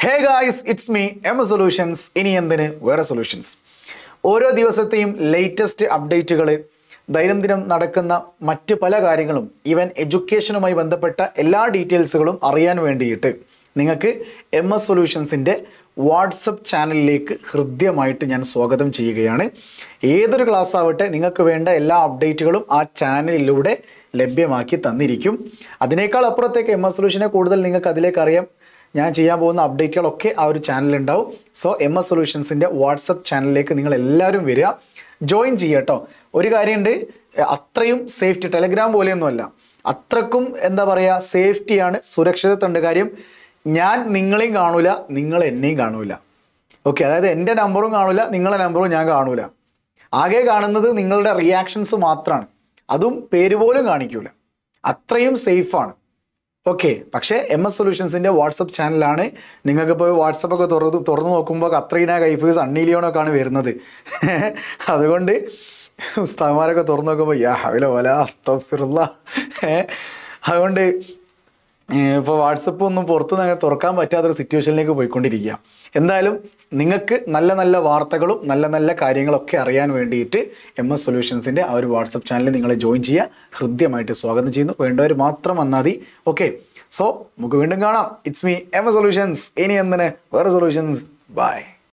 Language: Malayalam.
hey guys it's me M solutions ഇനി എന്തിന് വേറെ സൊല്യൂഷൻസ് ഓരോ ദിവസത്തെയും ലേറ്റസ്റ്റ് അപ്ഡേറ്റുകൾ ദൈനംദിനം നടക്കുന്ന മറ്റ് പല കാര്യങ്ങളും ഈവൻ എഡ്യൂക്കേഷനുമായി ബന്ധപ്പെട്ട എല്ലാ ഡീറ്റെയിൽസുകളും അറിയാൻ വേണ്ടിയിട്ട് നിങ്ങൾക്ക് എം എസ് സൊല്യൂഷൻസിൻ്റെ വാട്സപ്പ് ചാനലിലേക്ക് ഹൃദ്യമായിട്ട് ഞാൻ സ്വാഗതം ചെയ്യുകയാണ് ഏതൊരു ക്ലാസ് ആവട്ടെ നിങ്ങൾക്ക് വേണ്ട എല്ലാ അപ്ഡേറ്റുകളും ആ ചാനലിലൂടെ ലഭ്യമാക്കി തന്നിരിക്കും അതിനേക്കാൾ അപ്പുറത്തേക്ക് എം എസ് സൊല്യൂഷനെ കൂടുതൽ നിങ്ങൾക്ക് അതിലേക്ക് അറിയാം ഞാൻ ചെയ്യാൻ പോകുന്ന അപ്ഡേറ്റുകളൊക്കെ ആ ഒരു ചാനലിൽ ഉണ്ടാവും സോ എം എസ് സൊല്യൂഷൻസിൻ്റെ വാട്സപ്പ് ചാനലിലേക്ക് നിങ്ങൾ എല്ലാവരും വരിക ജോയിൻ ചെയ്യുക കേട്ടോ ഒരു കാര്യമുണ്ട് അത്രയും സേഫ്റ്റി ടെലഗ്രാം പോലെയൊന്നുമല്ല അത്രക്കും എന്താ പറയുക സേഫ്റ്റിയാണ് സുരക്ഷിതത്വമുണ്ട് കാര്യം ഞാൻ നിങ്ങളെയും കാണൂല നിങ്ങൾ എന്നെയും കാണൂല ഓക്കെ അതായത് എൻ്റെ നമ്പറും കാണൂല നിങ്ങളെ നമ്പറും ഞാൻ കാണൂല ആകെ കാണുന്നത് നിങ്ങളുടെ റിയാക്ഷൻസ് മാത്രമാണ് അതും പേര് പോലും കാണിക്കൂല അത്രയും സേഫാണ് ഓക്കെ പക്ഷേ എം എസ് സൊല്യൂഷൻസിൻ്റെ വാട്സപ്പ് ചാനലാണ് നിങ്ങൾക്ക് ഇപ്പോൾ വാട്സപ്പ് ഒക്കെ തുറന്ന് തുറന്നു നോക്കുമ്പോൾ കത്രീന കൈഫേഴ്സ് അണ്ണീലിയോണൊക്കെ ആണ് വരുന്നത് അതുകൊണ്ട് ഉസ്താമാരൊക്കെ തുറന്നു നോക്കുമ്പോൾ യാ ഹവില വല അസ്തഫിറുള്ള അതുകൊണ്ട് ഇപ്പോൾ വാട്സപ്പ് ഒന്നും പുറത്ത് അങ്ങനെ തുറക്കാൻ പറ്റാത്തൊരു സിറ്റുവേഷനിലേക്ക് പോയിക്കൊണ്ടിരിക്കുക എന്തായാലും നിങ്ങൾക്ക് നല്ല നല്ല വാർത്തകളും നല്ല നല്ല കാര്യങ്ങളൊക്കെ അറിയാൻ വേണ്ടിയിട്ട് എം എസ് സൊല്യൂഷൻസിൻ്റെ ആ ഒരു വാട്സപ്പ് ചാനലിൽ നിങ്ങൾ ജോയിൻ ചെയ്യുക ഹൃദ്യമായിട്ട് സ്വാഗതം ചെയ്യുന്നു വേണ്ടവർ മാത്രം വന്നാൽ മതി ഓക്കെ സോ നമുക്ക് വീണ്ടും കാണാം it's me M S solutions ഇനി എന്തിന് വേറെ സൊല്യൂഷൻസ് ബൈ